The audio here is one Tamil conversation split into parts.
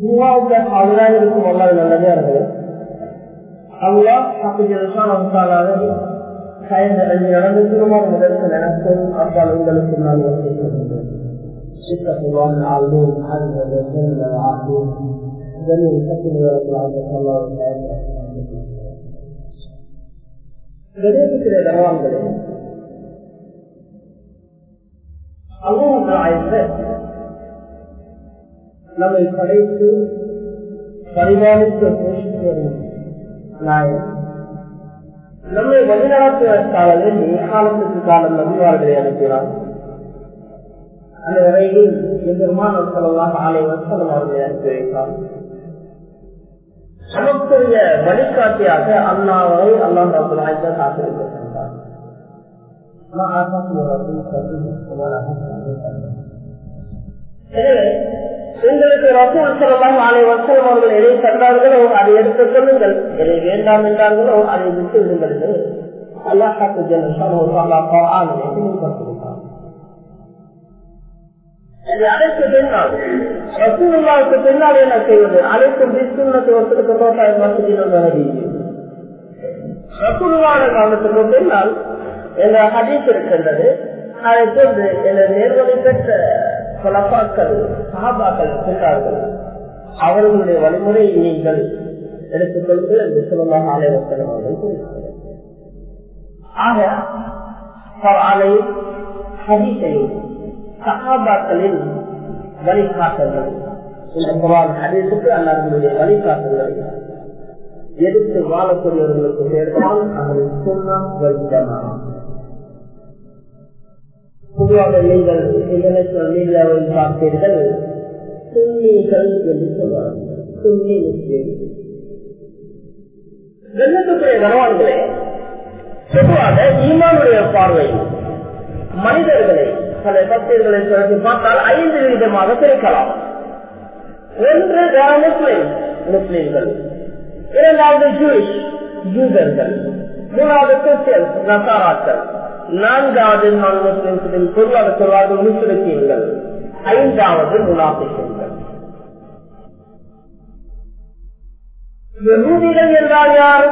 ஜும்மாவுக்கு அதுதான் இருக்கும் அல்லாது நல்லதே இருக்குது அல்லா அப்படி பயந்து நடந்துக்கிறோமோ முதலுக்கு நினைக்கும் அப்பால் உங்களுக்கு நான் வசிக்கின்றேன் சித்தத்துவான் ஆளும் அறிவது ஆகும் இதனை சத்துவர்களாக சொல்ல கணேசத்திலே கனவான்களே அல்லாஹ் நம்மை படைத்து பரிமாணித்து போஷித்து நாயன் நம்மை வழிநடத்துவதற்காகவே காலத்துக்கு காலம் நம்பிவார்களை அனுப்பினார் அந்த வரையில் எதிர்மான சொல்லலாம் ஆலை வசலம் அவர்களை அனுப்பி வைத்தார் நமக்குரிய வழிகாட்டியாக அண்ணாவை அல்லாஹ் ராஜ்ய காத்திருக்க சென்றார் எனவே உங்களுக்கு ரசூல் சொல்லலாம் நாளை வசலம் அவர்கள் எதை தந்தார்களோ அதை எடுத்துக் கொள்ளுங்கள் எதை வேண்டாம் என்றார்களோ அதை விட்டு விடுங்கள் என்று அல்லாஹாக்கு அதற்கு பின்னால் ரசூலுல்லாவுக்கு பின்னால் என்ன செய்வது அனைத்தும் விசுன்னத்தை ஒருத்தருக்கு தோட்டாய் மசூதியில் ரசூலுல்லான காலத்துக்கு பின்னால் என்ற ஹதீஸ் இருக்கின்றது அதை கொண்டு என நேர்வழி பெற்ற குலப்பாக்கள் சகாபாக்கள் சென்றார்கள் அவர்களுடைய வழிமுறையை நீங்கள் எடுத்துக்கொண்டு அந்த சிவமாக ஆலயத்தனம் அவர்கள் கூறினார்கள் ஆக ஆலை ஹதீஸையும் சகாபாக்களின் வழிகாட்டல்கள் இந்த குரான் ஹதீஸுக்கு அல்லார்களுடைய வழிகாட்டல்கள் எடுத்து வாழக்கூடியவர்களுக்கு சேர்ந்தால் அவர்கள் சொன்னா வைத்தமாகும் பொதுவாக நீங்கள் இன்டர்நேஷனல் மீடியாவில் பார்த்தீர்கள் சுன்னிகள் என்று சொல்வார்கள் சுன்னி முஸ்லீம் வெள்ளத்துக்குரிய கனவான்களே பொதுவாக ஈமானுடைய பார்வை மனிதர்களை பல பக்தர்களை சொல்லி பார்த்தால் ஐந்து விதமாக பிரிக்கலாம் ஒன்று முஸ்லிம் முஸ்லிம்கள் இரண்டாவது ஜூயிஷ் ஜூதர்கள் மூணாவது கிறிஸ்டியன்ஸ் நசாராக்கள் நான்காவது நான் முஸ்லிம்களின் பொருளாக சொல்வார்கள் முஸ்லிம்கள் ஐந்தாவது முனாபிஷன்கள் யகூதிகள் என்றால் யார்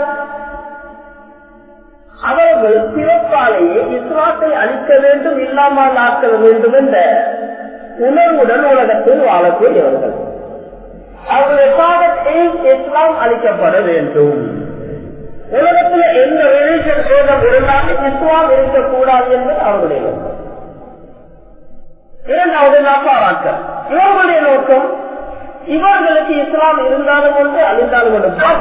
அவர்கள் பிறப்பாலேயே இஸ்லாத்தை அழிக்க வேண்டும் இல்லாமல் ஆக்க வேண்டும் என்ற உணர்வுடன் உலகத்தில் வாழக்கூடியவர்கள் அவர்களுடைய பாடத்தில் இஸ்லாம் அளிக்கப்பட வேண்டும் உலகத்தில் எந்த ரிலிஜன் சேதம் இருந்தாலும் இஸ்லாம் இருக்கக்கூடாது என்பது அவருடைய நோக்கம் இரண்டாவது நசாராக்கள் இவர்களுடைய நோக்கம் இவர்களுக்கு இஸ்லாம் இருந்தாலும் ஒன்று அழிந்தாலும்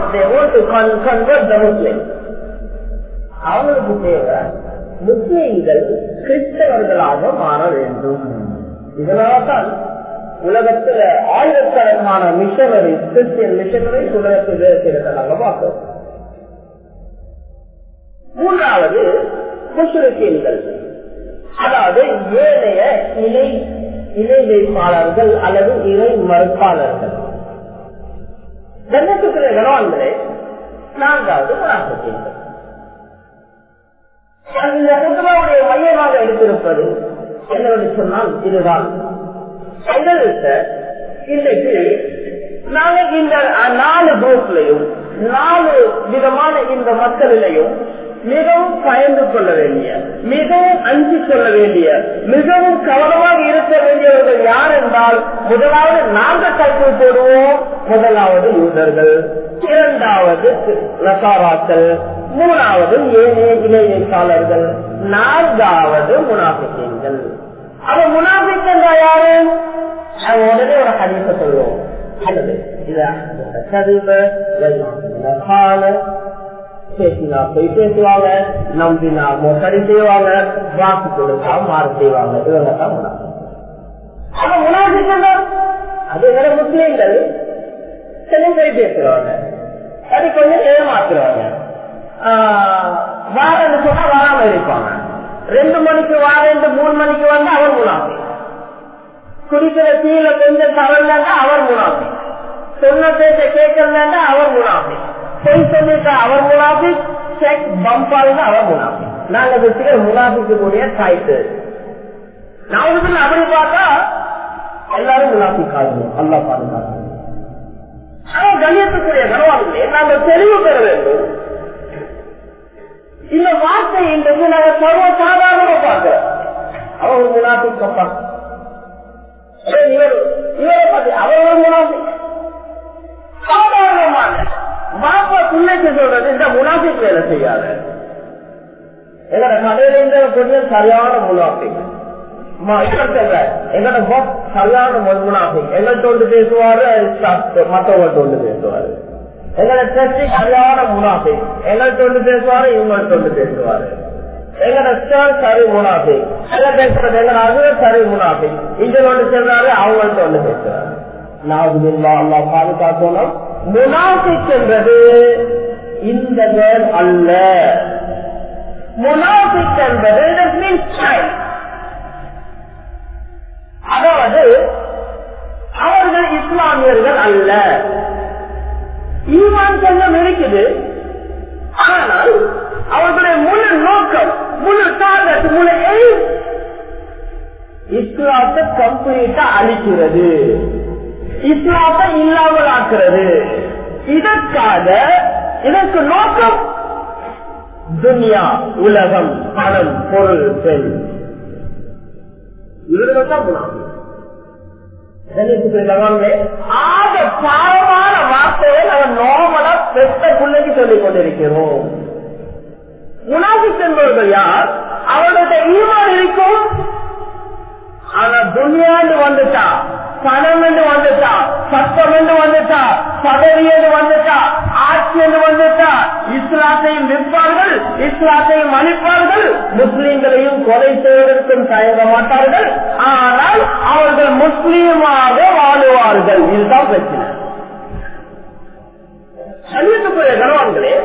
ஒன்று அவங்களுக்கு தேவை முஸ்லீம்கள் கிறிஸ்தவர்களாக மாற வேண்டும் இதனால்தான் உலகத்துல ஆயிரக்கணக்கான மிஷனரி கிறிஸ்டியன் மிஷனரி உலகத்தில் இருக்கிறதாக பார்க்கிறோம் மூன்றாவது முஸ்லிம்கள் அதாவது ஏனைய இணை இணை வைப்பாளர்கள் அல்லது இணை மறுப்பாளர்கள் கண்ணுக்குரிய கனவான்களே நான்காவது முனாஃபிக்கீன்கள் இந்த புத்தகவுடைய மையமாக எடுத்திருப்பது என்னவென்று சொன்னால் இதுதான் இன்றைக்கு நாங்க இந்த நாலு குரூப்லையும் நாலு விதமான இந்த மக்களிலையும் மிகவும் பயந்து கொள்ள வேண்டிய மிகவும் அஞ்சு கொள்ள வேண்டிய மிகவும் கவனமாக இருக்க வேண்டியவர்கள் யார் என்றால் முதலாவது நாங்கள் கைக்கு போடுவோம் முதலாவது யூதர்கள் இரண்டாவது நசாராக்கள் மூணாவது ஏழை இளைஞாளர்கள் நான்காவது முனாபிக்கங்கள் அவ முனாபிக்கங்க யாரு அவன் உடனே ஒரு ஹதீச சொல்லுவோம் அல்லது பேசினா போய் பேசுவாங்க நம்பினா மோசடி செய்வாங்க வாக்கு கொடுத்தா மாறு செய்வாங்க இவங்க தான் முனாபிக் அவன் முனாபிக்கங்க அதே வேற முஸ்லீம்கள் சில போய் பேசுவாங்க அது கொஞ்சம் ஏமாத்துறாங்க வாரன்னு சொன்னா வராம இருப்பாங்க ரெண்டு மணிக்கு வாரண்டு மூணு மணிக்கு வந்து அவர் முனாபி குடிக்கிற தீயில கொஞ்சம் தவறுனா அவர் முனாபி சொன்ன பேச்ச கேட்கலன்னா அவர் முனாபி பொய் சொல்லிட்டா அவர் முனாபி செக் பம்பாருங்க அவர் முனாபி நாங்க வச்சுக்கிற முனாபிக்கு கூடிய தாய்த்து நான் அப்படி பார்த்தா எல்லாரும் முனாபி காரணம் அல்லா பாதுகாக்கணும் கண்ணியத்துக்குரிய கனவாளர்களே நாங்கள் தெளிவு பெற வேண்டும் இந்த வார்த்தை இன்றைக்கு நாங்கள் சர்வ சாதாரணமா பார்க்கிறோம் அவர் முனாபிக்கப்பா இவர் இவரை பத்தி அவர் ஒரு முனாபி சாதாரணமான பாப்பா பிள்ளைக்கு சொல்றது இந்த முனாபிக் வேலை செய்யாத எங்கட கடையில இந்த கொஞ்சம் சரியான முனாபி எங்கட பாஸ் சரியான முனாபி எங்கள்கிட்ட ஒன்று பேசுவாரு மற்றவங்கள்ட்ட ஒன்று பேசுவாரு எங்களை டெஸ்டி சரியான முனாபி எங்கள்கிட்ட ஒன்று பேசுவாரு இவங்கள்ட்ட ஒன்று பேசுவாரு எங்கட ஸ்டார் சரி முனாபி எங்க பேசுறது எங்க அது சரி முனாபி இங்க ஒன்று சொல்றாரு அவங்கள்ட்ட ஒன்று பேசுறாரு நாவுதில்லா அல்லா பாதுகாக்கணும் முனாபிக் என்பது இந்த வேல் அல்ல முனாபிக் என்பது அதாவது அவர்கள் இஸ்லாமியர்கள் அல்ல ஈமான் கொஞ்சம் இருக்குது ஆனால் அவர்களுடைய முழு நோக்கம் முழு டார்கெட் முழு எய்ம் இஸ்லாத்தை கம்ப்ளீட்டா அழிக்கிறது இஸ்லாத்தை இல்லாமல் ஆக்குறது இதற்காக இதற்கு நோக்கம் துனியா உலகம் பணம் பொருள் பெண் ஆக பாவமான வார்த்தையை அவன் நோமலா பெத்த பிள்ளைக்கு சொல்லிக் கொண்டிருக்கிறோம் முனாபிக் என்பவர்கள் யார் அவர்களுடைய ஈமான் இருக்கும் ஆனா துனியாண்டு வந்துட்டா பணம் என்று வந்துட்டா சட்டம் என்று வந்துட்டா பதவி என்று வந்துட்டா ஆட்சி என்று வந்துட்டா இஸ்லாத்தையும் விற்பார்கள் இஸ்லாத்தையும் அழிப்பார்கள் முஸ்லீம்களையும் கொலை செய்வதற்கும் தயங்க மாட்டார்கள் ஆனால் அவர்கள் முஸ்லீமாக வாழுவார்கள் இதுதான் பிரச்சனை சமீபத்துக்குரிய கனவான்களே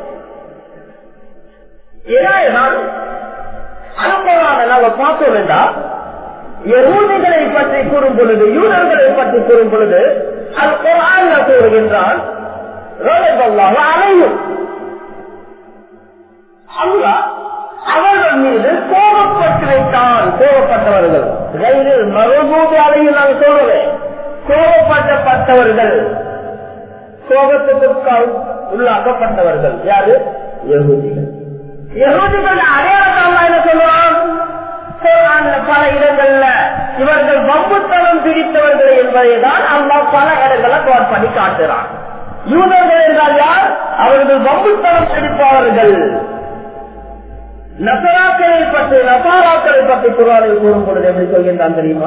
ஏனால் அனுப்பவான நாங்க பார்த்தோம் என்றால் யகூதிகளை பற்றி கூறும் பொழுது யூதர்களை பற்றி கூறும் பொழுது அது குரான் கூறுகின்றான் அணையும் அல்லா அவர்கள் மீது கோபப்பட்டு வைத்தான் கோபப்பட்டவர்கள் ரயிலில் மறுபூதி அலையில் நான் சொல்லுவேன் கோபப்பட்டப்பட்டவர்கள் கோபத்துக்கு உள்ளாக்கப்பட்டவர்கள் யாரு யகுதிகள் யகுதிகள் அடையாளம் என்ன சொல்லுவான் பல இடங்கள்ல இவர்கள் வம்புத்தனம் பிடித்தவர்கள் என்பதை தான் அல்லா பல இடங்களை கோட் பண்ணி காட்டுறான் யூதர்கள் என்றால் யார் அவர்கள் வம்புத்தனம் பிடிப்பவர்கள் நசராக்களை பற்றி நசாராக்களை பற்றி குரானில் கூறும் பொழுது எப்படி சொல்கின்றான் தெரியுமா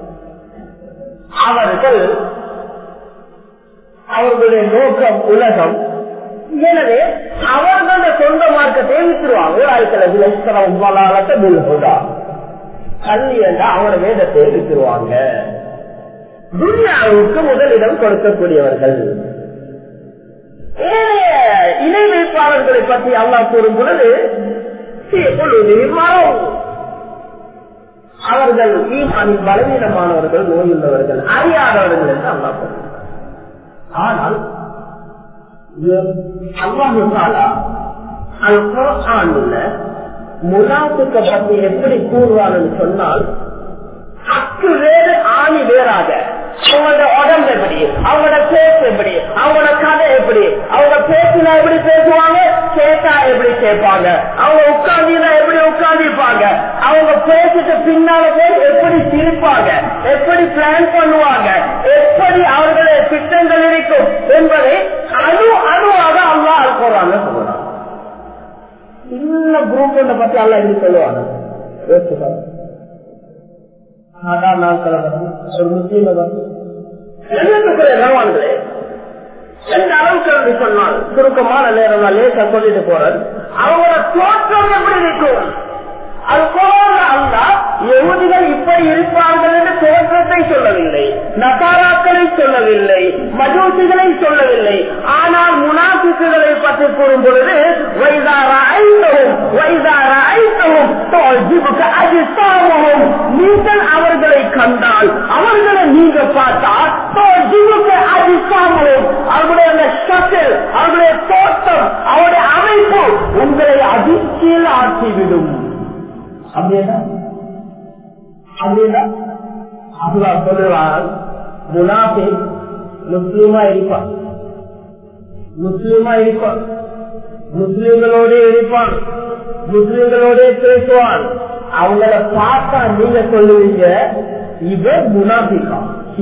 அவர்கள் அவர்களுடைய நோக்கம் உலகம் எனவே அவர்களோட சொந்த மார்க்கத்தை வித்துருவாங்க கல்வி என்ற அவங்களோட வேதத்தை வித்துருவாங்க துன்யாவுக்கு முதலிடம் கொடுக்கக்கூடியவர்கள் ஏனைய இணை வைப்பாளர்களை பற்றி அல்லா கூறும் பொழுது மரம் அவர்கள் ஈமானின் பலவீனமானவர்கள் நோயுள்ளவர்கள் அறியாதவர்கள் என்று அல்லா கூறும் ஆனால் அல்லாஹாலா அல் முனாத்துக்க பத்தி எப்படி கூறுவான்னு சொன்னால் அக்கு வேறு ஆணி வேறாக அவங்களோட உடம்பு எப்படி அவங்களோட பேச்சு எப்படி அவங்களோட கதை எப்படி அவங்க பேசினா எப்படி பேசுவாங்க கேட்டா எப்படி கேட்பாங்க அவங்க உட்கார்ந்தா எப்படி உட்கார்ந்திருப்பாங்க அவங்க பேசிட்டு பின்னால போய் எப்படி சிரிப்பாங்க எப்படி பிளான் பண்ணுவாங்க எப்படி அவர்களுடைய திட்டங்கள் இருக்கும் என்பதை அணு அணுவாக அல்லா போறாங்க சொல்றாங்க சின்ன குரூப் பத்தி அல்ல எப்படி சொல்லுவாங்க ஒரு முஸ்லீம் எந்த அளவுக்கு என்று சொன்னால் சுருக்கமான நேரம் நான் லேசா சொல்லிட்டு போறேன் அவங்களோட தோற்றம் எப்படி இருக்கும் அது போல அல்ல எகுதிகள் இப்படி இருப்பார்கள் என்று தோற்றத்தை சொல்லவில்லை நசாராக்களை சொல்லவில்லை மஜூசிகளை சொல்லவில்லை ஆனால் முனாபிக்குகளை பற்றி கூறும் பொழுது வைதார ஐந்தவும் வைதார ஐந்தவும் அஜிஸ்தாமவும் நீங்கள் அவர்களை கண்டால் அவர்களை நீங்க பார்த்தால் அஜிஸ்தாமவும் அவருடைய அந்த ஷட்டில் அவருடைய தோட்டம் அவருடைய அமைப்பு உங்களை அதிர்ச்சியில் ஆக்கிவிடும் அப்படின்னா அப்படின்னா அல்லா சொல்லுவான் முனாஃபி முஸ்லீமா இருப்பான் முஸ்லீமா இருப்பான் முஸ்லீம்களோட இருப்பான் முஸ்லீம்களோட பேசுவான் அவங்கள பார்த்தா நீங்க சொல்லுவீங்க இவன் முனாபிகா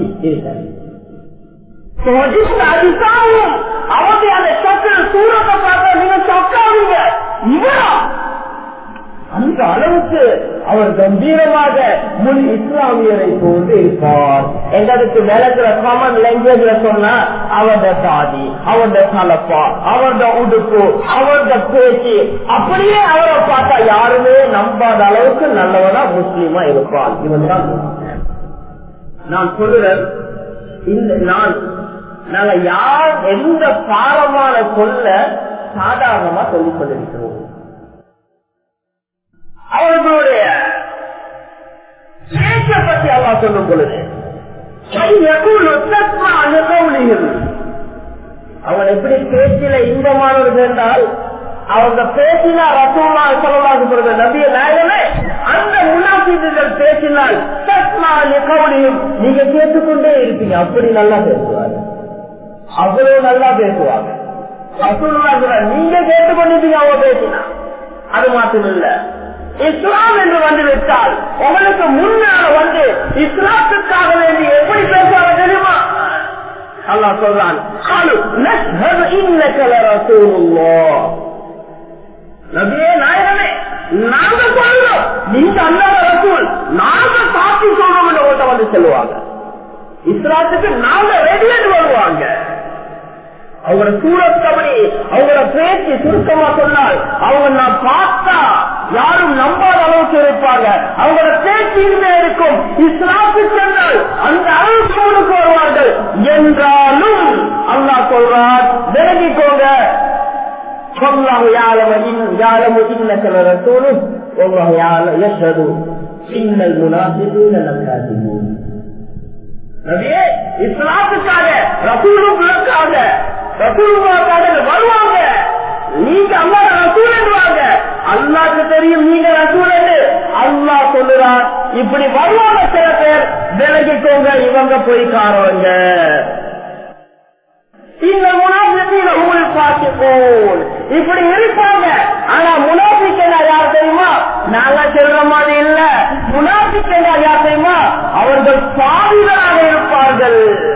அவருடைய அந்த சக்கர சூரத்தை பார்த்தா நீங்க சொக்காவீங்க இவரா அந்த அளவுக்கு அவர் கம்பீரமாக முன் இஸ்லாமியரை போன்று இருப்பார் எங்களுக்கு விளக்குற காமன் லாங்குவேஜ்ல சொன்னா அவருடைய தாதி அவருடைய கலப்பா அவருடைய உடுப்பு அவருடைய பேச்சு அப்படியே அவரை பார்த்தா யாருமே நம்பாத அளவுக்கு நல்லவனா முஸ்லீமா இருப்பான் இவன் தான் நான் சொல்லுறேன் இந்த நான் நாங்க யார் எந்த பாரமான சொல்ல சாதாரணமா சொல்லிக் கொண்டிருக்கிறோம் அவர்களுடைய பேச்சை பற்றி அல்லா சொல்லும் பொழுது அவன் எப்படி பேச்சில இன்பமானவர்கள் என்றால் அவங்க பேசினா ரசூல்லா சொல்லலாக சொல்றது நபிய நாயகமே அந்த முன்னாசீர்கள் பேசினால் கவுனியும் நீங்க கேட்டுக்கொண்டே இருப்பீங்க அப்படி நல்லா பேசுவாங்க அவ்வளவு நல்லா பேசுவாங்க ரசூல்லா நீங்க கேட்டுக்கொண்டிருப்பீங்க அவங்க பேசினா அது மாத்திரம் இல்ல இஸ்லாம் என்று வந்து விட்டால் உங்களுக்கு முன்னால வந்து இஸ்லாத்துக்காக வேண்டி எப்படி பேசுவாங்க தெரியுமா அல்லா சொல்றான் நபியே நாயகமே நாங்க சொல்றோம் நீங்க அல்லாத ரசூல் நாங்க சாட்சி சொல்றோம் என்று ஓட்ட வந்து சொல்லுவாங்க இஸ்லாத்துக்கு நாங்க ரெடியேட் வருவாங்க அவங்களோட சூழல் கபடி அவங்களோட பேச்சு சுருக்கமா சொன்னால் அவங்க நான் பார்த்தா யாரும் நம்பாத அளவுக்கு இருப்பாங்க அவங்களோட பேச்சு இனிமே இருக்கும் இஸ்லாத்து சென்றால் அந்த அளவுக்கு முன்னுக்கு வருவார்கள் என்றாலும் அல்லா சொல்றார் விலகிக்கோங்க والله يعلم إن يعلم إنك لرسول والله يعلم يشهد إن المنافقين لكاذبون நபியே இஸ்லாத்துக்காக ரசூலுக்காக ரசூலுக்காக வருவாங்க நீங்க அல்லா ரசூல் என்றுவாங்க அல்லாக்கு தெரியும் நீங்க ரசூல் என்று அல்லா சொல்லுறான் இப்படி வருவாங்க சில பேர் விலகிக்கோங்க இவங்க போய் காரவங்க இந்த முனாபிக்கின ஊழல் பார்த்துக்கோள் இப்படி இருப்பாங்க ஆனா முனாபிக்கனா யார் தெரியுமா நாங்க சொல்ற மாதிரி இல்ல முனாபிக்கனா யார் தெரியுமா அவர்கள் பாவிகளாக இருப்பார்கள்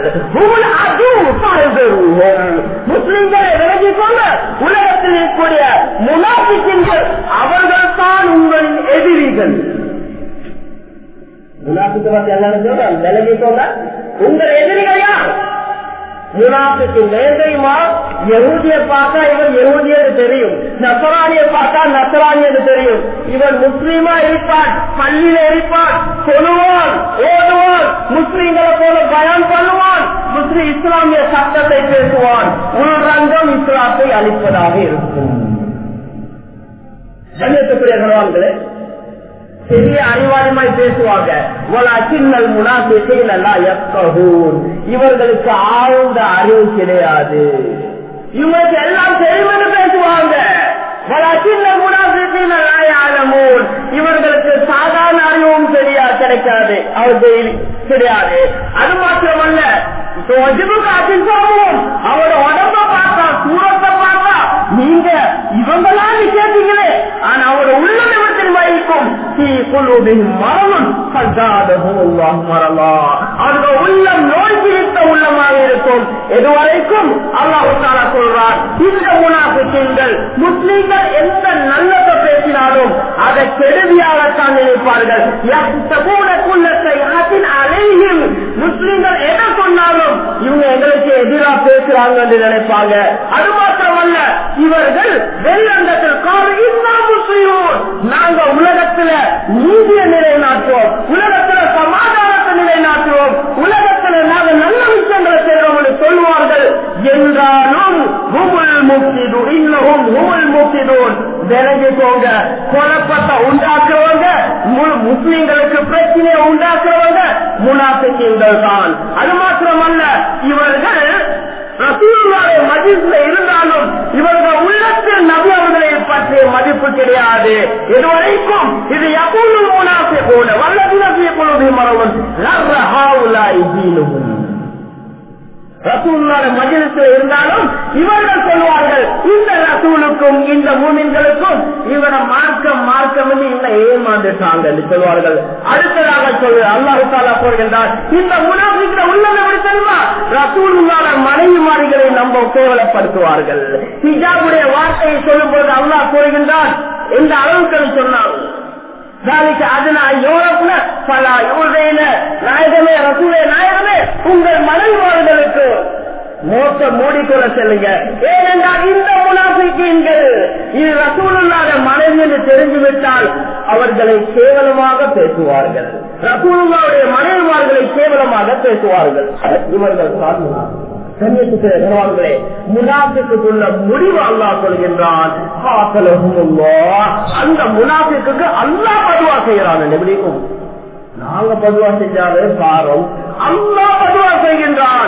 முஸ்லிம்களை விலகிக் கொள்ள உலகத்தில் இருக்கக்கூடிய முனாபிக்கின்கள் அவர்கள் தான் உங்களின் எதிரிகள் முனாபிக்க பத்தி எல்லாரும் சொல்றாங்க விலகிக் கொள்ள உங்கள் எதிரிகள் யார் முனாஃபிக்கு தெரியுமா யகுதிய பார்த்தா இவன் யகுதியது தெரியும் நசராணிய பார்த்தா நசராணியது தெரியும் இவன் முஸ்லீமா இருப்பான் பள்ளியில இருப்பான் சொல்லுவான் ஓடுவான் முஸ்லீம்களை போல பயம் பண்ணுவான் முஸ்லீம் இஸ்லாமிய சட்டத்தை பேசுவான் உள்ரங்கம் இஸ்லாத்தை அளிப்பதாக இருக்கும் கண்ணியத்துக்குரிய கணவான்களே பெரிய அறிவாளிமாய் பேசுவாங்க சின்னல் இவர்களுக்கு ஆழ்ந்த அறிவு கிடையாது இவங்களுக்கு எல்லாம் தெரியும்னு பேசுவாங்க இவர்களுக்கு சாதாரண அறிவும் சரியா கிடைக்காது அவர்கள் கிடையாது அது மாத்திரமல்ல அவரோட உடம்ப பார்த்தா சூரத்தை பார்த்தா நீங்க இவங்களாம் கேட்டீங்களே ஆனா அவரோட உள்ளம் எவற்றில் வைக்கும் மரணம் அவர்கள் உள்ளம் நோய் பிடித்த உள்ளமாக இருக்கும் எதுவரைக்கும் அல்லாஹால சொல்றார் இந்த முனாபிக்கீங்கள் முஸ்லீம்கள் எந்த நல்லதை பேசினாலும் அதை கெடுதியாகத்தான் நினைப்பார்கள் அலையும் முஸ்லீம்கள் எதை சொன்னாலும் இவங்க எங்களுக்கு எதிராக பேசுறாங்க என்று நினைப்பாங்க அது மாத்திரமல்ல இவர்கள் வெள்ளந்தத்தில் கார் இன்னும் முஸ்லீம் நாங்க உலகத்துல நீதிய நிலைநாட்டுவோம் உலகத்துல சமாதானத்தை நிலைநாட்டுவோம் உலகத்துல நாங்க நல்ல விஷயங்களை செய்வோம் என்று சொல்வார்கள் என்றாலும் ஹுமுல் முக்கிது இன்னும் ஹுமுல் முக்கிதூன் விலகிக்கோங்க குழப்பத்தை உண்டாக்குறவங்க முஸ்லிம்களுக்கு பிரச்சனையை உண்டாக்குறவங்க முனாபிக்கீங்கள் தான் அது மாத்திரமல்ல இவர்கள் ரசூலுடைய மதிப்புல இருந்தாலும் இவர்கள் உள்ளத்தில் நபி அவர்களை பற்றிய மதிப்பு கிடையாது இதுவரைக்கும் இது எப்போது மூணாசை போல வல்லது நபிய குழுவி மரவன் ரசூலோட மஜிலிசில் இருந்தாலும் இவர்கள் சொல்வார்கள் இந்த ரசூலுக்கும் இந்த மூமின்களுக்கும் இவரை மார்க்கம் மார்க்கம் என்று இவனை ஏமாந்துட்டாங்க என்று சொல்வார்கள் அடுத்ததாக சொல்ற அல்லாஹு தாலா போகின்றார் இந்த முனாபிக்கிற உள்ளதை எப்படி தெரியுமா ரசூலுல்லாத மனைவிமாரிகளை நம்ம கேவலப்படுத்துவார்கள் ஹிஜாபுடைய வார்த்தையை சொல்லும் பொழுது அல்லாஹ் கூறுகின்றான் எந்த அளவுக்கு சொன்னாங்க நாயகமே ரசூலே நாயகமே உங்கள் மனைவார்களுக்கு மோச மூடிக்கொள்ள செல்லுங்க ஏனென்றால் இந்த முனாபிக்கீன்கள் இது ரசூலுல்லாத மனைவி என்று தெரிந்துவிட்டால் அவர்களை கேவலமாக பேசுவார்கள் ரசூலுல்லாவுடைய மனைவிமார்களை கேவலமாக பேசுவார்கள் இவர்கள் சார்ந்தார்கள் கண்ணியத்துக்குரிய முனாஃபிக்குள்ள முடிவு அல்லா சொல்கின்றான் அந்த முனாஃபிக்கு அல்லா பதுவா செய்யறான் எப்படிக்கும் நாங்க பதுவா செஞ்சாலே பாரம் அல்லா பதுவா செய்கின்றான்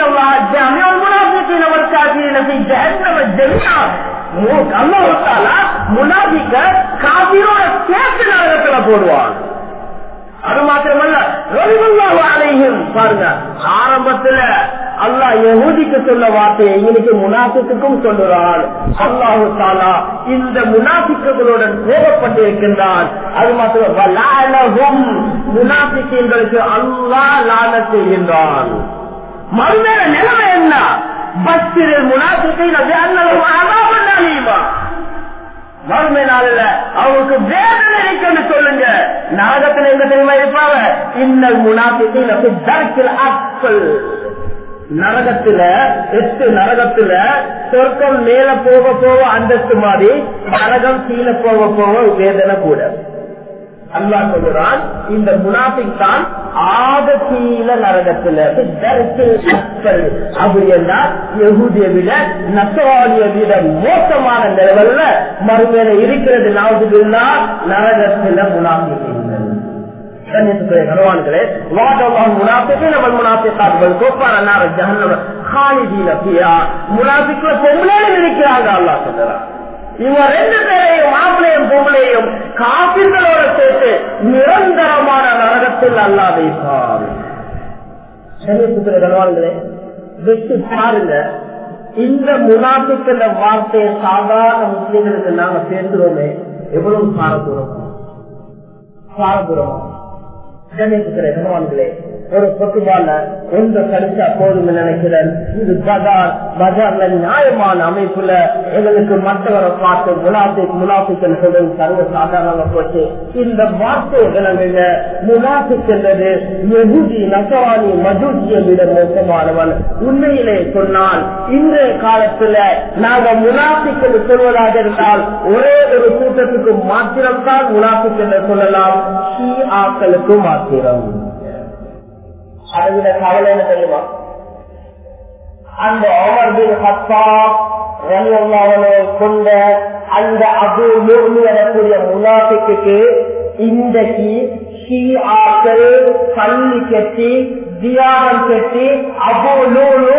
முனாபிக்க காபிரோட சேர்த்து நரகத்துல போடுவான் அது மாத்திரமல்ல அலையும் பாருங்க ஆரம்பத்துல அல்லாஹ் யகுதிக்கு சொன்ன வார்த்தையை இன்னைக்கு முனாஃபிக்கும் சொல்லுறான் அல்லாஹு தாலா இந்த முனாஃபிக்குகளுடன் கோபப்பட்டு இருக்கின்றான் அது மாத்திரம் முனாஃபிக்கு அல்லாஹ் லான செய்கின்றான் மறுநேர நிலைமை என்ன பஸ்டில் முனாஃபிக்கை அண்ணா மறுமை நாளில் அவங்களுக்கு வேதனை இருக்குன்னு சொல்லுங்க நாகத்துல எங்க தெரியுமா இருப்பாங்க இன்னல் முனாபிக்கு தரத்தில் ஆக்கள் நரகத்துல எட்டு நரகத்துல சொர்க்கம் மேல போக போக அந்தஸ்து மாதிரி நரகம் கீழே போக போக வேதனை கூட அல்லா சொல்றான் இந்த முனாபிக் தான் ஆக கீழ நரகத்துல அப்படி என்றால் எகுதிய விட நசவாலிய விட மோசமான நிலவல்ல மறுமையில இருக்கிறது நாவது நரகத்துல முனாபிக்கீங்கள் கணவான்களே வாதவான் முனாபிக்கு நம்ம முனாபிக்கார்கள் கோப்பான முனாபிக்குள்ள பொம்பளையில இருக்கிறாங்க அல்லா சொல்றான் இவங்க ரெண்டு பேரையும் மாப்பிளையும் பொம்பளையும் காப்பிர்களோட சேர்த்து நிரந்தரமான நரகத்தில் அல்லா வைப்பார் கணவான்களே வெற்றி பாருங்க இந்த முனாபிக்கிற வார்த்தையை சாதாரண முஸ்லீம்களுக்கு நாங்க பேசுறோமே எவ்வளவு பாரதூரம் பாரதூரம் கணவான்களே ஒரு பொதுவான ஒன்று கழிச்சா போதும் நினைக்கிறேன் இது பஜார் பஜார்ல நியாயமான அமைப்புல எங்களுக்கு மற்றவரை பார்த்து முனாபிக் முனாபிக் சொல்றது சர்வ சாதாரண போச்சு இந்த வார்த்தை விளங்குங்க முனாபிக் என்றது எகுதி நசவானி மஜூஜியை விட மோசமானவன் உண்மையிலே சொன்னால் இன்றைய காலத்துல நாங்க முனாபிக் என்று சொல்வதாக இருந்தால் ஒரே ஒரு கூட்டத்துக்கு மாத்திரம்தான் முனாபிக் என்று சொல்லலாம் ஷீ ஆக்களுக்கு மாத்திரம் அதுல கவலை என்ன தெரியுமா அந்த அமர்பின் ஹத்தா கொண்ட அந்த அபு மூணு எனக்கூடிய முனாபிக்கு இன்றைக்கு ஷீஆக்கள் பள்ளி கட்டி தியானம் கட்டி அபு நூலு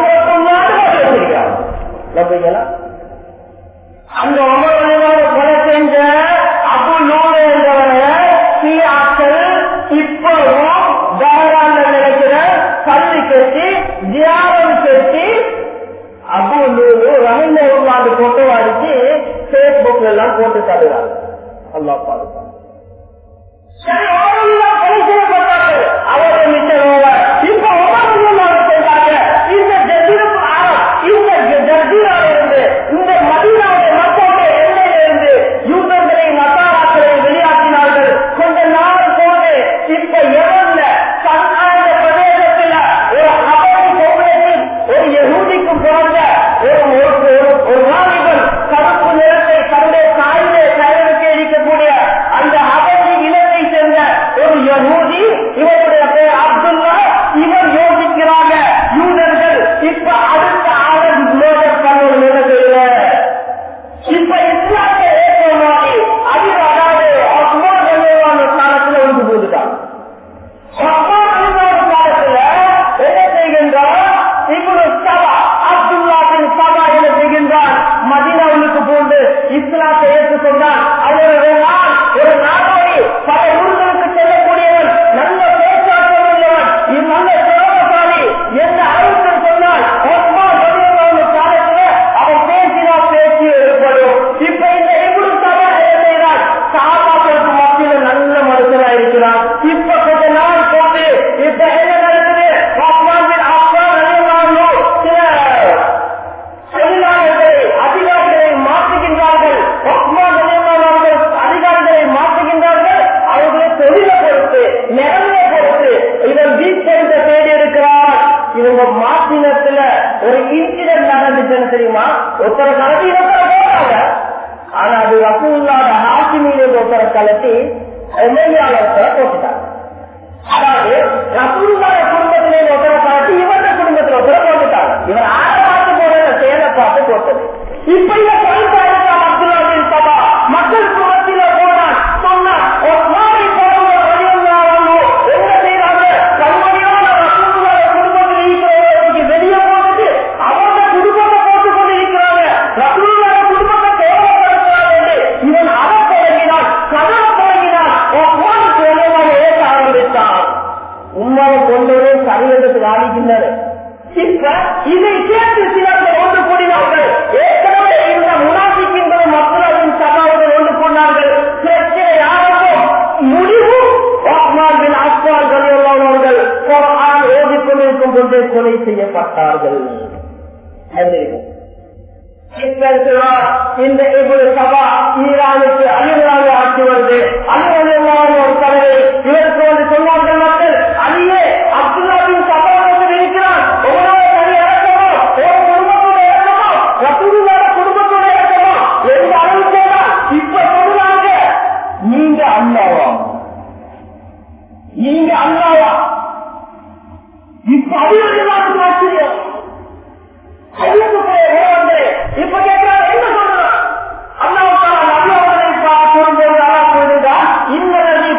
ரகத்துங்களா அந்த அமர்வான கொலை செஞ்ச அபு நூறு என்றவன ஷீஆக்கள் இப்பவும் தாராள நினைக்கிற பள்ளி கட்டி தியானம் கட்டி அபு நூறு ரமீந்திர போட்டோ அடிச்சு பேஸ்புக்ல எல்லாம் போட்டு தருவாங்க அல்லா பாதுகாப்பு அவரை மிச்சம் இப்ப சொல்றாங்க இந்த ஜசீரம் இந்த ஜசீரால இருந்து இந்த மதீனாவுடைய மக்களுடைய எல்லையில இருந்து யூதர்களை நசாராக்களை வெளியாக்கினார்கள் கொஞ்ச நாள் போது இப்ப எவன்ல சன்னாய பிரதேசத்தில் ஒரு அபரி சோழத்தில் ஒரு யகூதிக்கும் பிறந்த ஒரு ஒரு வாலிபன் கருப்பு நிறத்தை தன்னுடைய தாயிலே தயாரிக்க இருக்கக்கூடிய அந்த அபரி இனத்தை சேர்ந்த ஒரு யகூதி இவருடைய பேர் அப்துல்லா இவர் யோசிக்கிறாங்க யூதர்கள் இப்ப அடுத்த ஆளும் லோகர் பண்ண நிலையில இப்ப இஸ்லாத்தை ஏற்றவாதி அதில் அதாவது அக்பர் அல்லாத காலத்துல வந்து போதுதான் அக்பர் அல்லாத காலத்துல என்ன செய்கின்றார் இவரு சபா அப்துல்லாவின் சபா என்ன செய்கின்றார் மதினாவுக்கு போன்று இஸ்லாத்தை ஏற்றுக்கொண்டார் அவர் ஒரு நாள் ஒரு நாடோடி பல ஊர்களுக்கு செல்லக்கூடியவன் நல்ல பேச்சாற்றல் உள்ளவன் இந்நல்ல சிறப்பாளி எந்த அளவுக்கு சொன்னால் நடந்துச்சு என்ன தெரியுமா ஒருத்தரை கலட்டி ஒருத்தரை போறாங்க ஆனா அது ரசூல்லாத ஆட்சி மீது ஒருத்தரை கலட்டி எம்எல்ஏ போட்டுட்டாங்க அதாவது ரசூல்லாத குடும்பத்திலே ஒருத்தரை கலட்டி இவருடைய குடும்பத்தில் ஒருத்தரை போட்டுட்டாங்க இவர் ஆற பார்த்து போறத செயலை பார்த்து போட்டது இப்ப இந்த பரிசாயத்தா அப்துல்லாவின் சபா மக்கள் குலத்தில போனான் சொன்னான் ஒஸ்மானை போடுவ வழியுள்ளாரோ என்ன செய்யறாங்க கண்மணியான ரசூலுல்லாஹி குடும்பத்தில் இருக்கிறவர்களுக்கு வெளியே போட்டு அவங்க குடும்பத்தை போட்டுக் கொண்டு இருக்கிறாங்க ரசூலுல்லாஹி குடும்பத்தை தேவைப்படுத்துறாங்க என்று இவன் அற தொடங்கினான் கதற தொடங்கினான் ஒஸ்மானுக்கு உணவாக ஏற்க ஆரம்பித்தான் உண்மையை கொண்டவரே சரீரத்துக்கு ஆகிக்கின்றனர் இப்ப இதை கேட்டு சிலர்கள் ஒன்று கூடினார்கள் ஏற்கனவே இருந்த முனாசிக்கின்ற மக்களின் சகாவுடன் ஒன்று கொண்டார்கள் பிரச்சனை யாருக்கும் முடிவு ஓஸ்மான் அஸ்வால் கலியுள்ளவர்கள் குரான் ஓதிக்கொண்டிருக்கும் போது கொலை செய்யப்பட்டார்கள் இந்த இவ்வளவு சபா ஈரானுக்கு அழிவுறாக ஆட்சி வருது அழிவுள்ள ஒரு தலைவர் இவருக்கு வந்து சொன்னார்கள் மக்கள் அழியே அப்துல்லாவின் சபாவத்தில் இருக்கிறான் உங்களோட தனி இறக்கமோ ஒரு குடும்பத்தோட இறக்கமோ ரசூலுல்லாத குடும்பத்தோட இறக்கமோ எந்த அளவுக்கு இப்ப சொல்லுவாங்க நீங்க அல்லாவா நீங்க அல்லாவா இப்ப அழிவுதான் ஆச்சரியம் இப்ப கேட்கிறாங்க என்ன சொல்றான் அல்லாவுக்கான நபியோதனை கூறும்போது அல்லா கூறுதா இந்த நபி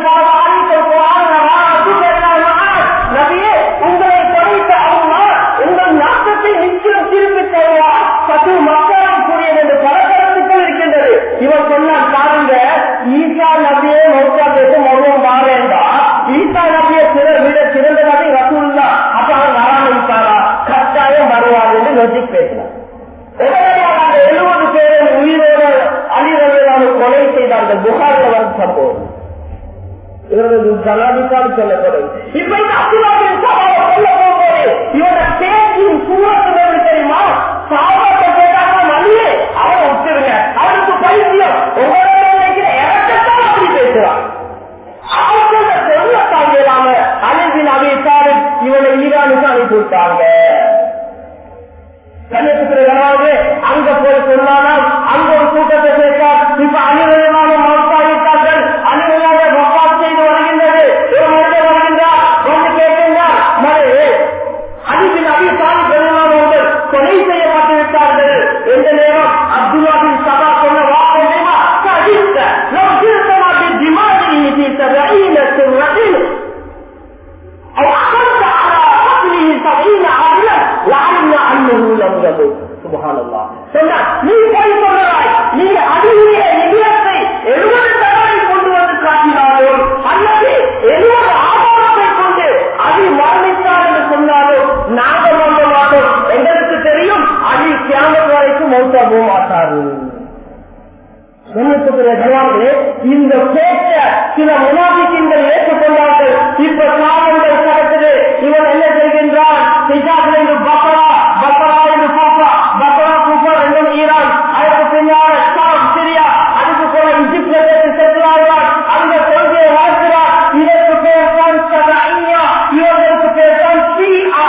நபியே உங்களை படைத்த அம்மா உங்கள் நாட்டத்தை நிச்சயம் திருப்பி தருவார் சத்து மக்களால் கூறியது என்று பல கருத்துக்கள் இருக்கின்றது இவர் சொன்னார் பாருங்க ஈசா நபியே மௌசா பேச மருவம் வாரேண்டா ஈசா நபியை சிறர் விட சிறந்த நபி ரசூல்லா அப்ப அவர் வராமட்டாரா கட்டாயம் வருவார் என்று லொஜிக் பேசினார் உடனடியாக அந்த எழுபது பேரை உயிரோடு அழிவர்களான கொலை செய்தார்கள் புகாரில் வரும் சம்பவம் இவரது ஜனாதிகாரி சொல்லப்படும் இப்ப இந்த அப்துல்லாவின் சபாவை சொல்ல போகும்போது இவரோட பேச்சின் சூழத்து தெரியுமா சாபாத்தை கேட்டாங்க மல்லியே அவரை விட்டுருங்க அவருக்கு பைத்தியம் உங்களோட நினைக்கிற இறக்கத்தான் அப்படி பேசுறான் அவங்க சொல்லத்தான் இல்லாம அலிபின் அபிசாரு இவனை ஈரானுக்கு அனுப்பி விட்டாங்க கண்ணியத்துக்கு அங்க போய் சொன்னாலும் அங்க ஒரு கூட்டத்தை சேர்த்தார் இப்ப அணிவயமான மௌத்தாவிட்டார்கள் அணிவயாக மொப்பாத் செய்து வருகின்றது ஒரு மனிதர் வருகின்றார் வந்து கேட்கின்றார் மறு அணிபின் அபிசாரி பெருமானவர்கள் கொலை செய்யப்பட்டு விட்டார்கள் எந்த நேரம் அப்துல்லாவின் சபா சொன்ன வார்த்தை தெரியுமா கடித்த நம் திருத்தமாட்டின் திமாஜி சபையில் أو أخذت على قتله سبعين عاجلا لعلنا أنه لم يمت سبحان الله சொன்னார் நீ போய் சொல்றாய் நீ அதிக நிதியத்தை எழுபது தடவை கொண்டு வந்து காட்டினாலும் அல்லது எழுபது ஆதாரத்தை கொண்டு அது மரணித்தார் என்று சொன்னாலும் நாங்கள் நம்ப மாட்டோம் எங்களுக்கு தெரியும் அது கிராமத்து வரைக்கும் மௌத்தா போக மாட்டார்கள் இந்த பேச்ச சில முனாபிக்கின்கள் ஏற்றுக்கொண்டார்கள் இப்ப காலங்கள் கடக்குது இவன் என்ன செய்கின்றான் சிஜாத்திலிருந்து பக்கரா பக்கரா என்று கூப்பா பக்கரா கூப்பா ரெண்டும் ஈரான் அதற்கு பின்னால் ஷாம் சிரியா அதுக்கு போல இஜிப்தில் செட்டில் ஆகிறான் அந்த கொள்கையை வாழ்க்கிறார் இதற்கு பேர் தான் சதையா இவர்களுக்கு பேர் தான் ஷீஆ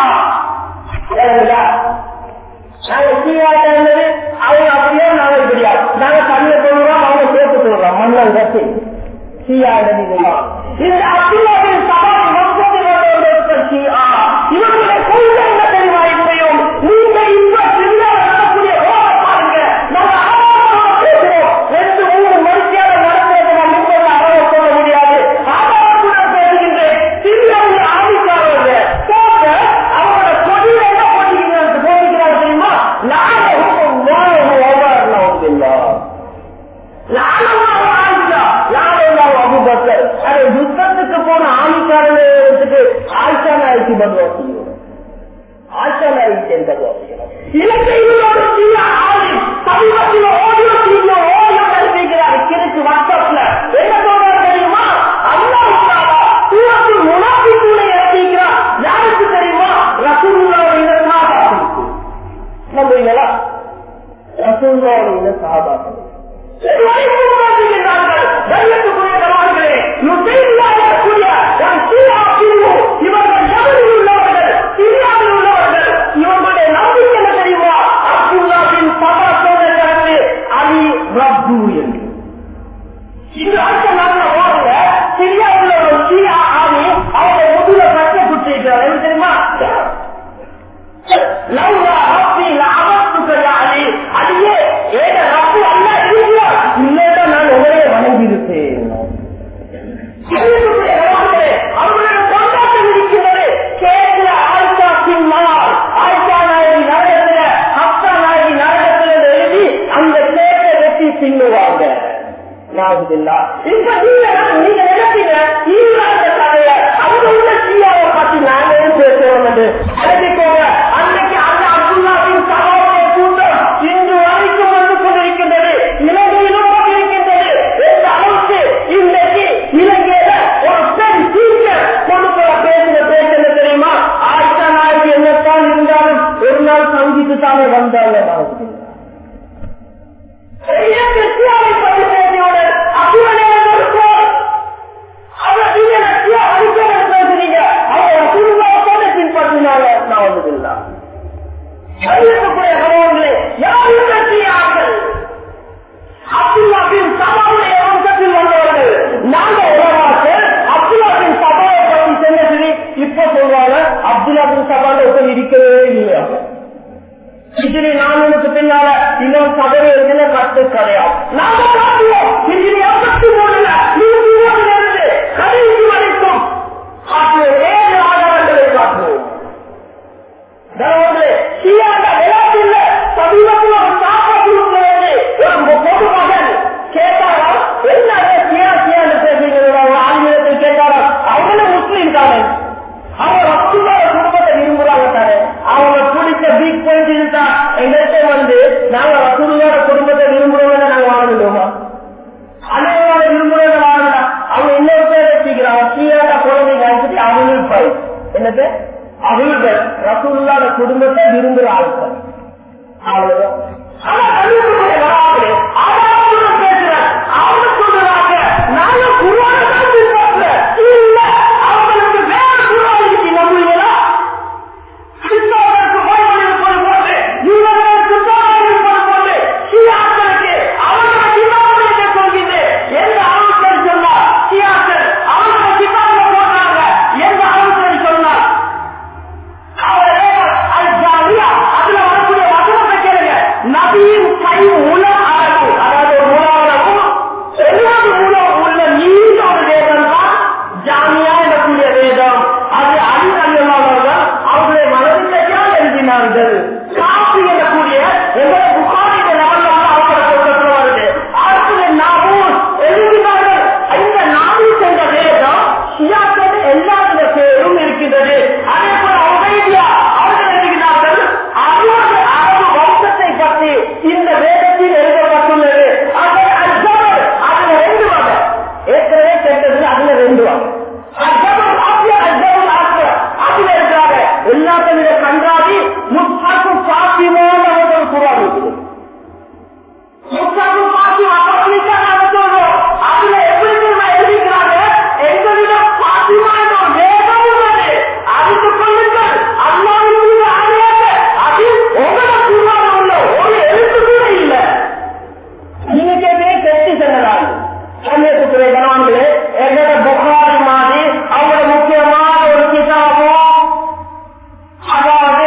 நாங்க சீயாட்ட இருந்தது அவங்க அப்படியே நாங்க இப்படியா நாங்க தண்ணிய போடுறோம் அவங்க சேர்த்து போடுறோம் மண்ணல் கட்டி சீயா இதுதான் இந்த அப்துல்லாவின் சவால் மக்கள் சீயா இவர்களுடைய கொள்கை என்ன தெரியுமா இப்பயும் நீங்க இப்ப சிறிய நடக்கக்கூடிய ரோட பாருங்க நாங்க ஆதாரமாக பேசுறோம் ரெண்டு மூணு மனுஷியால நடக்கிறது நம்ம முன்பு அளவு சொல்ல முடியாது ஆதாரத்துடன் பேசுகின்றேன் சிறியவங்க ஆதிக்காரவங்க போட்ட அவங்களோட கொடியில என்ன போட்டிக்கிறாங்க போட்டிக்கிறாங்க தெரியுமா லாபம் யுத்தத்துக்கு போன ஆணிக்காரனுக்கு ஆயிஷா நாய்க்கு பதுவா செய்யணும் ஆயிஷா நாய்க்கு என் பதுவா செய்யணும் இலங்கையிலோடு செய்ய ஆளு சமீபத்தில் ஓடியோ செய்ய ஓடியோ கல்விக்கிறார் கிழக்கு வாட்ஸ்அப்ல என்ன சொல்றாரு தெரியுமா அல்லாஹ் சூரத்தில் முனாபி கூட இறக்கிக்கிறார் யாருக்கு தெரியுமா ரசூல்லாவுடைய சாபாக்களுக்கு நம்புறீங்களா ரசூல்லாவுடைய சாபாக்கள் இவர்கள் எவரில் உள்ளவர்கள் சிரியாவில் உள்ளவர்கள் இவர்களுடைய நம்பிக்கை என்ன தெரியுமா அப்துல்லா நாவதுல்லா இப்ப நீங்க நீங்க நினைப்பீங்க ஈரான் கதைய அங்க உள்ள சியாவை பத்தி நாங்க ஏன் பேசுறோம் என்று அழைச்சிக்கோங்க அன்னைக்கு அந்த அப்துல்லாவின் சகாவுடைய கூட்டம் இன்று வரைக்கும் வந்து கொண்டிருக்கின்றது இலங்கையிலும் கொண்டிருக்கின்றது எந்த அளவுக்கு இன்றைக்கு இலங்கையில ஒரு பெண் டீச்சர் கொண்டு போல பேசுகிற பேச்சு என்ன தெரியுமா ஆயிரத்தி நாளைக்கு என்னத்தான் இருந்தாலும் ஒரு நாள் சந்தித்து தானே வந்தாங்க நாளைக்கு இப்ப சொல்றாங்க அப்துல்லாபின் சபால ஒருத்தர் இருக்கவே இல்லையா ஹிஜிரி நானூறுக்கு பின்னால இன்னொரு சதவி இருக்கிற கட்டு கதையா நாம காட்டுவோம் ஹிஜிரி ஐம்பத்தி மூணுல நூத்தி மூணுல இருந்து கடைசி வரைக்கும் காட்டுவோம் ஏழு ஆதாரங்களை காட்டுவோம் சமீபத்தில் ஒரு சாப்பா குரூப்ல இருந்து ஒரு பொது மகன் கேட்டாரா என்ன சியா சியான்னு பேசுகிறீங்க ஒரு ஆங்கிலத்தில் கேட்டாரா அவங்களும் முஸ்லீம் தானே அவங்க அப்துல்லாத குடும்பத்தை விரும்புறாங்க தானே அவங்க பிடிச்ச பீக் பாயிண்ட் இதுதான் எங்கள்கிட்ட வந்து நாங்க ரசூலுல்லாத குடும்பத்தை விரும்புறவங்க நாங்க வாழணுமா அனைவரோட விரும்புறவங்க வாழலாம் அவங்க இன்னொரு பேர் வச்சுக்கிறாங்க சீராட்ட குழந்தைங்க அனுப்பிட்டு அவங்களுக்கு பாய் என்னது அவர்கள் ரசூலுல்லாத குடும்பத்தை விரும்புற ஆட்கள் அவ்வளவுதான் ஆனா கல்விக்குரிய வராது ஆதாரத்துடன் பேசுறேன் அவங்க சொல்றாங்க நாங்க குருவான தான் பின்பற்ற இல்ல அவங்களுக்கு வேற குருவானிக்கு நம்புவீங்களா கிறிஸ்தவர்களுக்கு போய் இருப்பது போன்று இவர்கள் கிறிஸ்தவர்கள் இருப்பது போன்று ஷியாக்களுக்கு அவர்கள் கிதாபுடைய சொல்கின்றேன் எந்த ஆலோசனை சொன்னார் ஷியாக்கள் அவர்கள் கிதாபுல போடுறாங்க எந்த ஆலோசனை சொன்னார் நபியின் கை உலம் அழகு அதாவது ஒரு உலகம் எழுபது உலம் உள்ள நீண்ட ஒரு வேதம் தான் ஜாமியா எனக்கூடிய வேதம் அது அழிவறியவர்கள் அவர்களை மனதிலேயால் எழுதினார்கள் காசு எனக்கூடிய எங்களை புகாரிட லெவலில் அவர்களை கொடுக்கணும் வருது அடுத்தது நாகூர் எழுதினார்கள் இந்த நாகூர் என்ற வேதம் ஷியாக்கள் எல்லா வித பேரும் இருக்கின்றது அதே போல உபைதியா அவர்கள் எழுதுகிறார்கள் அறுபது அரபு வம்சத்தை பற்றி இந்த வேதத்தில் எழுதப்பட்டுள்ளது அது அஜபர் அதுல ரெண்டு வகை ஏற்கனவே கேட்டது அதுல ரெண்டு வகை அஜபர் ஆசிய அஜபர் ஆசிய அதுல இருக்கிறாங்க எல்லாத்தையும் கண்டாதி முத்தாக்கு பாத்திமான ஒரு குரான் இருக்குது முத்தாக்கு பாத்தி அப்படித்தான் நாங்க சொல்றோம் அதுல எப்படி தெரியுமா எழுதிக்கிறாங்க எங்களிடம் பாத்திமா என்ற ஒரு வேதம் உள்ளது அதுக்கு சொல்லுங்கள் அல்லாவின் ஆணையாக அது உங்களோட குரான் உள்ள ஒரு எழுத்து கூட இல்லை நீங்க கேட்கிறே கெட்டி செல்லலாம் கண்ணியத்துக்குரிய கணவன்களே எங்களோட புகாரி மாதிரி அவங்களோட முக்கியமான ஒரு கிதாபம் அதாவது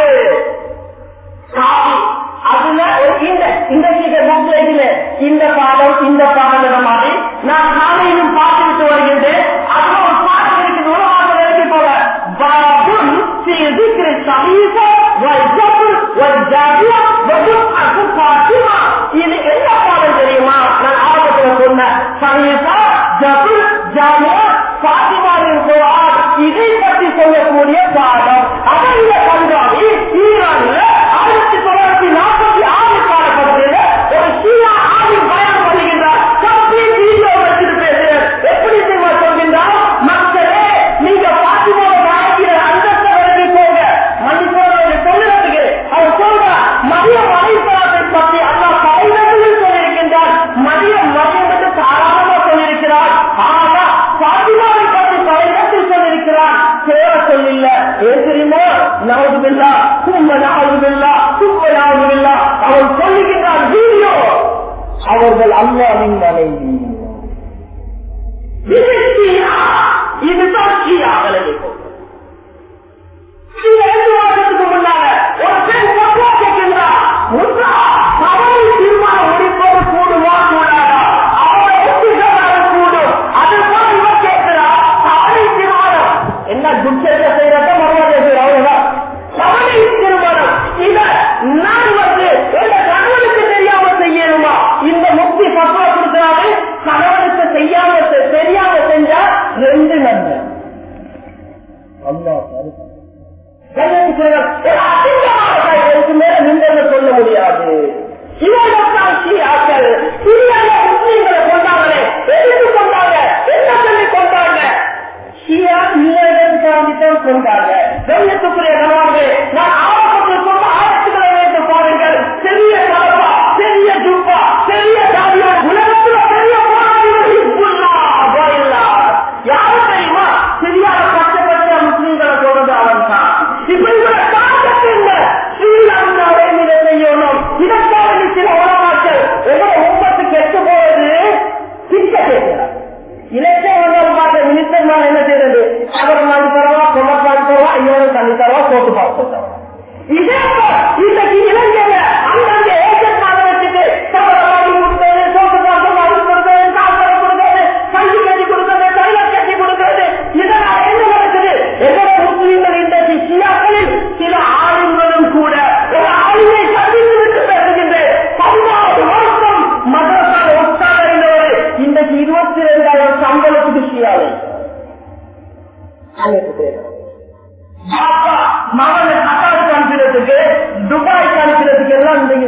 சாதி. அதுல ஒரு இந்த இந்த புக்ல இந்த பாடம் இந்த பாடம் மாதிரி நான் நாளையிலும் பார்த்துவிட்டு வருகின்றேன் அதுல ஒரு பாடம் இருக்குது உலகமாக எழுதி போல பாபுல் في ذكر الصحيفة والجبر والجابية وجمعة فاطمة இது என்ன பாடம் தெரியுமா நான் ஆரம்பத்துல சொன்ன சமீபா ஜபுல் ஜாமியா பாத்திமாவின் குரான் இதை பற்றி சொல்லக்கூடிய பாடம் அதைய கண்காணி ஈரான்ல ஆயிரத்தி தொள்ளாயிரத்தி நாற்பத்தி ஆறு காலப்பகுதியில் ஒரு சீனா ஆவின் பயணம் வருகின்றார் கம்ப்ளீட் வீடியோ வச்சுட்டு பேசுறேன் எப்படி தெரியுமா சொல்கின்றார் மக்களே நீங்க பாத்திமாவை வாழ்க்கிற அந்தஸ்தை வரைக்கும் போங்க மன்னிப்போட சொல்லுறதுக்கு அவர் சொல்ற மதிய மலைப்பழத்தை பற்றி அல்லா படைவத்தில் சொல்லியிருக்கின்றார் மதிய மதியம் என்று தாராளமா சொல்லியிருக்கிறார் ஆனா பாத்திமாவை பற்றி படைவத்தில் சொல்லியிருக்கிறார் சேர சொல்லில்ல ஏன் தெரியுமோ நவதுமில்லா சும்ம நவதுமில்லா சும்ம நவதுமில்லா அவர் சொல்லுகின்றார் வீடியோ அவர்கள் அல்லாவின் மனைவி இது ஷியா. இதுதான் ஷியா விலகிக்கும் இந்த ரெண்டு வருஷத்துக்கு முன்னால ஒரு பெண் பக்குவா கேட்கின்றா முன்றா தவறை தீர்மானம் முடிப்பது கூடுமா கூடாதா அவரை ஒத்துக்கிறாரு கூடும் அது போல இவன் கேட்கிறா தவறை தீர்மானம் என்ன குச்சத்தை செய்யறத மறுபடியும் செய்யற அவ்வளவுதான் தவறை தீர்மானம் இத நான் வந்து எந்த கணவனுக்கு தெரியாம செய்யணுமா இந்த முக்தி பக்குவா கொடுக்கிறாரு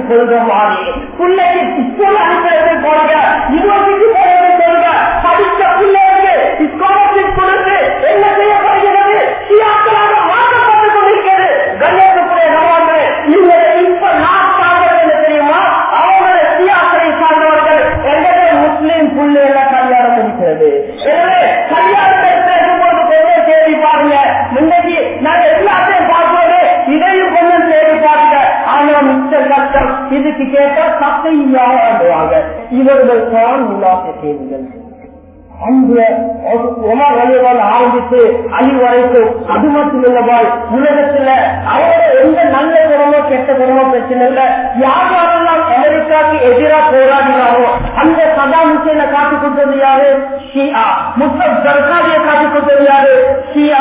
சொல்ற மாதிரி பிள்ளைக்கு ஸ்கூல் அனுப்புறது போடுங்க யூனிவர்சிட்டி போறது சொல்லுங்க படித்த பிள்ளைகளுக்கு ஸ்காலர்ஷிப் கொடுத்து என்ன செய்யப்படுகிறது சியாக்களாக மாற்றப்பட்டுக் கொண்டிருக்கிறது கண்ணியத்துக்குரிய நவான்களே இவங்க இப்ப நான் சார்ந்தது என்ன தெரியுமா அவங்கள சியாக்களை சார்ந்தவர்கள் எங்களுடைய முஸ்லீம் பிள்ளைகளை கல்யாணம் முடிக்கிறது எனவே கல்யாணத்தை பேசும்போது கொஞ்சம் தேடி பாருங்க முன்னாடி நாங்க எல்லாத்தையும் பார்ப்போது இதையும் கொஞ்சம் தேடி பாருங்க ஆனா மிச்ச கஷ்டம் இதுக்கு கேட்டா சத்தையாக ஆடுவாங்க இவர்கள் தான் முன்னாள் அன்பு உமர் வழிவால் ஆரம்பித்து அழி வரைக்கும் அது மட்டும் இல்லவாள் உலகத்துல அவரோட எந்த நல்ல குணமோ கெட்ட குணமோ பிரச்சனை இல்ல யார் யாரெல்லாம் அமெரிக்காவுக்கு எதிராக போராடினாரோ அந்த சதாம் ஹுசேனை காட்டி கொடுத்தது யாரு ஷியா முஸ்லிம் சர்க்காரியை காட்டி கொடுத்தது யாரு ஷியா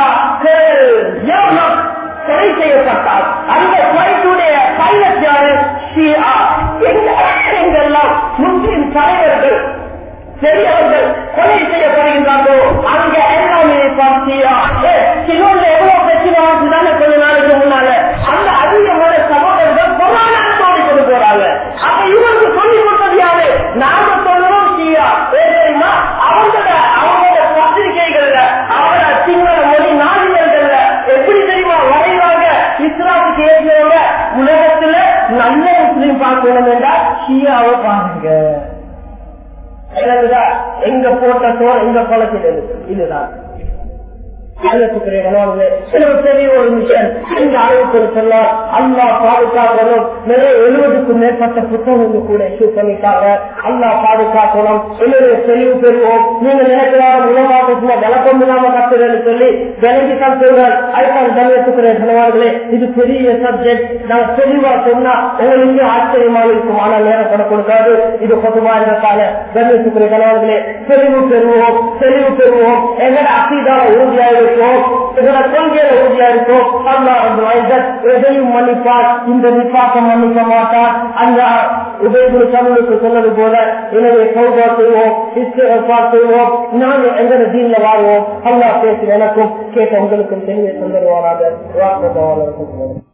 கொலை செய்யப்பட்டார் அந்த கொலைக்குடைய பைலட் யாரு ஷியா எங்க எங்கெல்லாம் முஸ்லிம் தலைவர்கள் பெரியவர்கள் கொலை செய்யப்படுகின்றார்களோ அங்க எல்லாமே பார்த்தியா சிலோன்ல எவ்வளவு பிரச்சனை தானே கொஞ்ச நாளைக்கு முன்னால அந்த அதிகமான சகோதரர்கள் பொருளாதாரத்தோடு கொண்டு போறாங்க அப்ப இவருக்கு சொல்லி கொடுத்தது யாரு நாம சொல்லணும் சீயா தெரியுமா அவங்களோட அவங்களோட பத்திரிகைகள்ல அவரோட சிங்கள மொழி நாளிதழ்கள்ல எப்படி தெரியுமா வரைவாங்க இஸ்லாமுக்கு ஏற்றவங்க உலகத்துல நல்ல முஸ்லீம் பார்க்கணும் என்றால் ஷியாவை பாருங்க எனக்குதா எங்க போட்ட சோர் எங்க குளத்தில் இதுதான் பெரிய ஒரு மிஷன் இந்த அளவுக்கு சொன்னார் அல்லா பாதுகாக்கணும் நிறைய எழுபதுக்கும் மேற்பட்ட புத்தகங்கள் கூட இஷ்யூ பண்ணிட்டாங்க அல்லா பாதுகாக்கணும் என்னுடைய தெளிவு பெறுவோம் நீங்க நினைக்கிறாங்க உலகாக சும்மா விளக்கம் இல்லாம கத்துறேன்னு சொல்லி விலகித்தான் சொல்றார் அதுதான் கண்ணியத்துக்குரிய கணவார்களே இது பெரிய சப்ஜெக்ட் நாங்க தெளிவா சொன்னா உங்களுக்கு ஆச்சரியமா இருக்கும் ஆனா நேரப்பட கொடுக்காது இது பொதுவா இருக்காங்க கண்ணியத்துக்குரிய கணவார்களே தெளிவு பெறுவோம் தெளிவு பெறுவோம் எங்கட அசீதான உறுதியா இருக்கும் எங்கட கொள்கையில உறுதியா இருக்கும் அல்லா அந்த எதையும் மன்னிப்பார் இந்த நிப்பாக்கம் மன்னிக்க மாட்டார் அந்த உதயகுரு தமிழுக்கு சொன்னது போல எனவே சௌபா செய்வோம் இஸ்திரப்பா செய்வோம் நாங்கள் எங்கட தீன்ல வாழ்வோம் அல்லா பேசி எனக்கும் கேட்ட உங்களுக்கும் தெளிவை தந்துடுவாராக